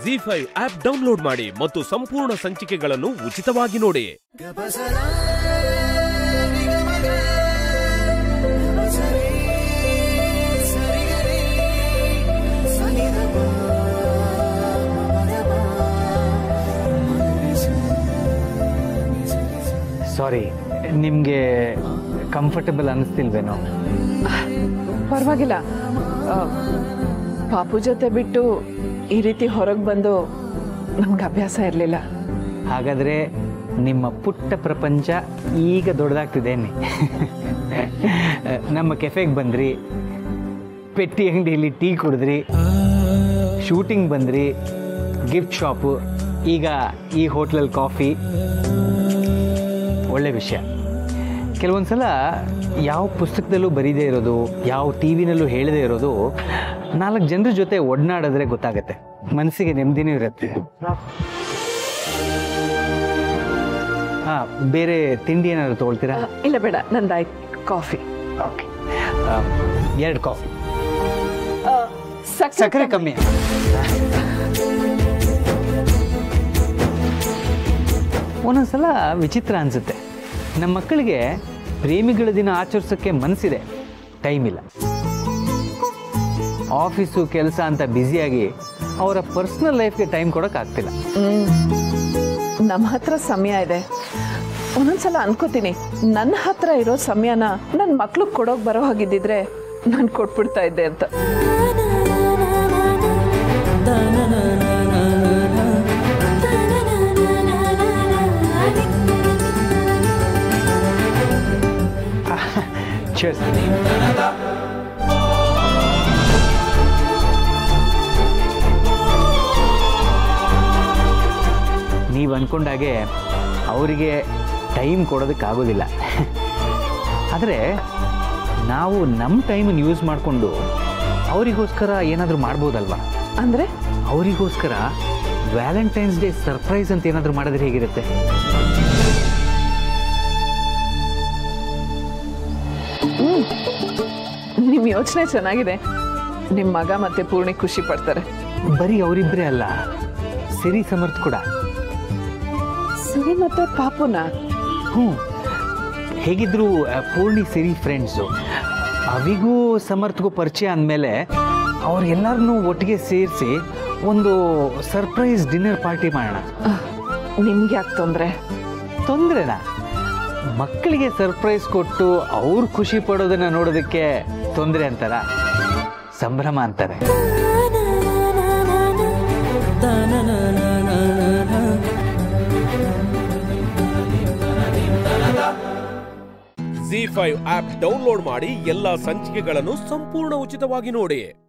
G five app download ಮಾಡಿ ಮತ್ತು ಸಂಪೂರ್ಣ ಸಂಚಿಕೆಗಳನ್ನು ಉಚಿತವಾಗಿ ನೋಡಿ ಸಾರಿ ನಿಮಗೆ ಕಂಫರ್ಟಬಲ್ ಅನ್ನಿಸ್ತಿಲ್ವೇನೋ ಪರವಾಗಿಲ್ಲ ಆ, ಪಾಪು ಜೊತೆ ಬಿಟ್ಟು ಈ ರೀತಿ ಹೊರಗೆ ಬಂದು ನಮ್ಗೆ ಅಭ್ಯಾಸ ಇರಲಿಲ್ಲ ಹಾಗಾದರೆ ನಿಮ್ಮ ಪುಟ್ಟ ಪ್ರಪಂಚ ಈಗ ದೊಡ್ಡದಾಗ್ತಿದ್ದೇನೆ ನಮ್ಮ ಕೆಫೆಗೆ ಬಂದ್ರಿ ಪೆಟ್ಟಿ ಅಂಗಡಿಯಲ್ಲಿ ಟೀ ಕುಡಿದ್ರಿ ಶೂಟಿಂಗ್ ಬಂದ್ರಿ ಗಿಫ್ಟ್ ಶಾಪು ಈಗ ಈ ಹೋಟ್ಲಲ್ಲಿ ಕಾಫಿ ಒಳ್ಳೆ ವಿಷಯ ಕೆಲವೊಂದು ಸಲ ಯಾವ ಪುಸ್ತಕದಲ್ಲೂ ಬರೀದೇ ಇರೋದು ಯಾವ ಟಿ ವಿನಲ್ಲೂ ಹೇಳದೇ ಇರೋದು ನಾಲ್ಕು ಜನರ ಜೊತೆ ಒಡನಾಡಿದ್ರೆ ಗೊತ್ತಾಗತ್ತೆ ಮನಸ್ಸಿಗೆ ನೆಮ್ಮದಿನೂ ಇರುತ್ತೆ ಹಾಂ ಬೇರೆ ತಿಂಡಿ ಏನಾದ್ರು ತೊಗೊಳ್ತೀರಾ ಇಲ್ಲ ಬೇಡ ನಂದಾಯ್ತು ಕಾಫಿ ಎರಡು ಕಾಫಿ ಸಕ್ಕರೆ ಸಕ್ಕರೆ ಕಮ್ಮಿ ಒಂದೊಂದ್ಸಲ ವಿಚಿತ್ರ ಅನಿಸುತ್ತೆ ನಮ್ಮ ಮಕ್ಕಳಿಗೆ ಪ್ರೇಮಿಗಳ ದಿನ ಆಚರಿಸೋಕ್ಕೆ ಮನಸ್ಸಿದೆ ಟೈಮ್ ಇಲ್ಲ ಆಫೀಸು ಕೆಲಸ ಅಂತ ಬ್ಯುಸಿಯಾಗಿ ಅವರ ಪರ್ಸ್ನಲ್ ಲೈಫ್ಗೆ ಟೈಮ್ ಕೊಡೋಕ್ಕಾಗ್ತಿಲ್ಲ ನಮ್ಮ ಹತ್ರ ಸಮಯ ಇದೆ ಒಂದೊಂದ್ಸಲ ಅನ್ಕೋತೀನಿ ನನ್ನ ಹತ್ರ ಇರೋ ಸಮಯನ ನನ್ನ ಮಕ್ಳು ಕೊಡೋಕ್ ಬರೋ ಹಾಗಿದ್ದಿದ್ರೆ ನಾನು ಕೊಟ್ಬಿಡ್ತಾ ಇದ್ದೆ ಅಂತ Cheers. ನೀವು ಅಂದ್ಕೊಂಡಾಗೆ ಅವರಿಗೆ ಟೈಮ್ ಕೊಡೋದಕ್ಕಾಗೋದಿಲ್ಲ ಆದರೆ ನಾವು ನಮ್ಮ ಟೈಮನ್ನು ಯೂಸ್ ಮಾಡಿಕೊಂಡು ಅವರಿಗೋಸ್ಕರ ಏನಾದರೂ ಮಾಡ್ಬೋದಲ್ವಾ ಅಂದ್ರೆ ಅವರಿಗೋಸ್ಕರ ವ್ಯಾಲೆಂಟೈನ್ಸ್ ಡೇ ಸರ್ಪ್ರೈಸ್ ಅಂತ ಏನಾದರೂ ಮಾಡಿದ್ರೆ ಹೇಗಿರುತ್ತೆ ನಿಮ್ ಯೋಚನೆ ಚೆನ್ನಾಗಿದೆ ನಿಮ್ ಮಗ ಮತ್ತೆ ಪೂರ್ಣಿ ಖುಷಿ ಪಡ್ತಾರೆ ಬರೀ ಅವರಿಬ್ಬರೇ ಅಲ್ಲ ಸಿರಿ ಸಮರ್ಥ ಕೂಡ ಸಿರಿ ಮತ್ತೆ ಪಾಪುನ ಹ್ಞೂ ಹೇಗಿದ್ರು ಆ, ಪೂರ್ಣಿ ಸಿರಿ ಫ್ರೆಂಡ್ಸು ಅವಿಗೂ ಸಮರ್ಥಗೂ ಪರಿಚಯ ಅಂದಮೇಲೆ ಅವ್ರಿಗೆಲ್ಲರನ್ನೂ ಒಟ್ಟಿಗೆ ಸೇರಿಸಿ ಒಂದು ಸರ್ಪ್ರೈಸ್ ಡಿನ್ನರ್ ಪಾರ್ಟಿ ಮಾಡೋಣ ನಿಮ್ಗೆ ಯಾಕೆ ತೊಂದ್ರೆ ತೊಂದರೆನಾ ಮಕ್ಕಳಿಗೆ ಸರ್ಪ್ರೈಸ್ ಕೊಟ್ಟು ಅವ್ರು ಖುಷಿ ಪಡೋದನ್ನ ನೋಡೋದಕ್ಕೆ ತೊಂದರೆ ಅಂತಾರ ಸಂಭ್ರಮ ಅಂತಾರೆ ಜಿ ಫೈವ್ ಆಪ್ ಡೌನ್ಲೋಡ್ ಮಾಡಿ ಎಲ್ಲಾ ಸಂಚಿಕೆಗಳನ್ನು ಸಂಪೂರ್ಣ ಉಚಿತವಾಗಿ ನೋಡಿ